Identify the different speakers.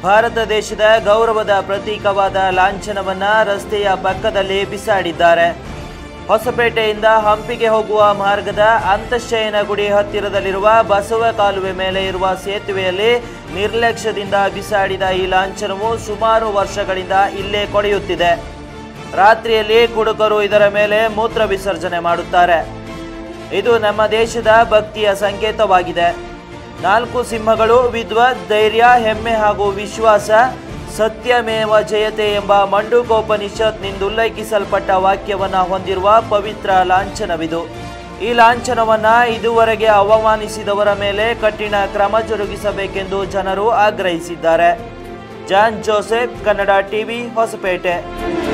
Speaker 1: ಭಾರತ ದೇಶದ ಗೌರವದ ಪ್ರತೀಕವಾದ ಲಾಂಛನವನ್ನ ರಸ್ತೆಯ ಪಕ್ಕದಲ್ಲಿ ಬಿಸಾಡಿದ್ದಾರೆ ಹೊಸಪೇಟೆಯಿಂದ ಹಂಪಿಗೆ ಹೋಗುವ ಮಾರ್ಗದ ಅಂತಃಶಯನ ಗುಡಿ ಹತ್ತಿರದಲ್ಲಿರುವ ಬಸವ ಕಾಲುವೆ ಮೇಲೆ ಇರುವ ಸೇತುವೆಯಲ್ಲಿ ನಿರ್ಲಕ್ಷ್ಯದಿಂದ ಬಿಸಾಡಿದ ಈ ಲಾಂಛನವು ಸುಮಾರು ವರ್ಷಗಳಿಂದ ಇಲ್ಲೇ ಕೊಳೆಯುತ್ತಿದೆ ರಾತ್ರಿಯಲ್ಲಿ ಕುಡುಕರು ಇದರ ಮೇಲೆ ಮೂತ್ರ ವಿಸರ್ಜನೆ ಮಾಡುತ್ತಾರೆ ಇದು ನಮ್ಮ ದೇಶದ ಭಕ್ತಿಯ ಸಂಕೇತವಾಗಿದೆ ನಾಲ್ಕು ಸಿಂಹಗಳು ವಿದ್ವತ್ ಧೈರ್ಯ ಹೆಮ್ಮೆ ಹಾಗೂ ವಿಶ್ವಾಸ ಸತ್ಯಮೇವ ಜಯತೆ ಎಂಬ ಮಂಡುಕೋಪನಿಷತ್ನಿಂದ ಉಲ್ಲೇಖಿಸಲ್ಪಟ್ಟ ವಾಕ್ಯವನ್ನ ಹೊಂದಿರುವ ಪವಿತ್ರ ಲಾಂಛನವಿದು ಈ ಲಾಂಛನವನ್ನ ಇದುವರೆಗೆ ಅವಮಾನಿಸಿದವರ ಮೇಲೆ ಕಠಿಣ ಕ್ರಮ ಜರುಗಿಸಬೇಕೆಂದು ಜನರು ಆಗ್ರಹಿಸಿದ್ದಾರೆ John Joseph Kannada TV Hosapete